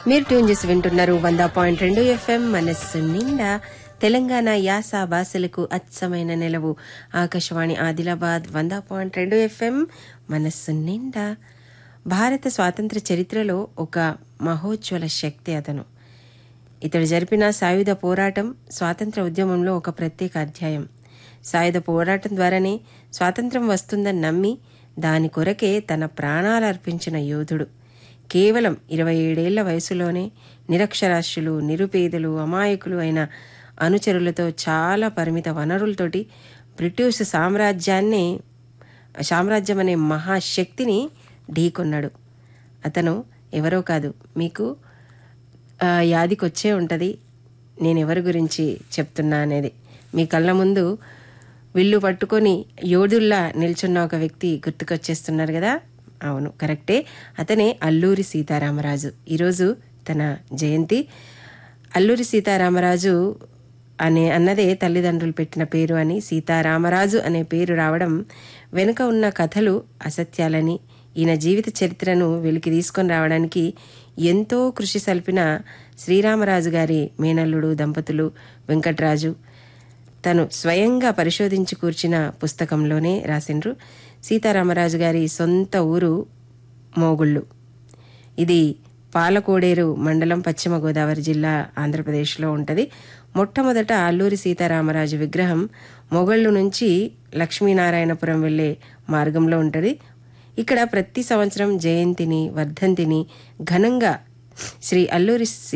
మీరు ట్యూన్ చేసి వింటున్నారు వంద పాయింట్ రెండు ఎఫ్ఎం మనస్సు నిండా తెలంగాణ యాస భాషలకు అచ్చమైన నెలవు ఆకాశవాణి ఆదిలాబాద్ వంద పాయింట్ రెండు ఎఫ్ఎం మనస్సు నిండా భారత స్వాతంత్ర చరిత్రలో ఒక మహోజ్వల శక్తి అతను ఇతడు జరిపిన సాయుధ పోరాటం స్వాతంత్ర ఉద్యమంలో ఒక ప్రత్యేక అధ్యాయం సాయుధ పోరాటం ద్వారానే స్వాతంత్రం వస్తుందని నమ్మి దాని కొరకే తన ప్రాణాలు అర్పించిన యోధుడు కేవలం ఇరవై ఏడేళ్ల వయసులోనే నిరక్షరాస్యులు నిరుపేదలు అమాయకులు అయిన అనుచరులతో చాలా పరిమిత వనరులతోటి బ్రిటిష్ సామ్రాజ్యాన్నే సామ్రాజ్యం అనే మహాశక్తిని ఢీకొన్నాడు అతను ఎవరో కాదు మీకు ఆ, యాదికొచ్చే ఉంటుంది నేను ఎవరి గురించి చెప్తున్నా అనేది మీ కళ్ళ ముందు విల్లు పట్టుకొని యోధుల్లా నిల్చున్న ఒక వ్యక్తి గుర్తుకొచ్చేస్తున్నారు కదా అవును కరెక్టే అతనే అల్లూరి సీతారామరాజు ఈరోజు తన జయంతి అల్లూరి సీతారామరాజు అనే అన్నదే తల్లిదండ్రులు పెట్టిన పేరు అని సీతారామరాజు అనే పేరు రావడం వెనుక ఉన్న కథలు అసత్యాలని ఈయన జీవిత చరిత్రను వెలికి తీసుకొని రావడానికి ఎంతో కృషి సల్పిన శ్రీరామరాజు గారి మేనల్లుడు దంపతులు వెంకట్రాజు తను స్వయంగా పరిశోధించి కూర్చిన పుస్తకంలోనే రాసిండ్రు సీతారామరాజు గారి సొంత ఊరు మోగుళ్ళు ఇది పాలకోడేరు మండలం పశ్చిమ గోదావరి జిల్లా ఆంధ్రప్రదేశ్లో ఉంటుంది మొట్టమొదట అల్లూరి సీతారామరాజు విగ్రహం మొగళ్ళు నుంచి లక్ష్మీనారాయణపురం వెళ్లే మార్గంలో ఉంటుంది ఇక్కడ ప్రతి సంవత్సరం జయంతిని వర్ధంతిని ఘనంగా శ్రీ అల్లూరి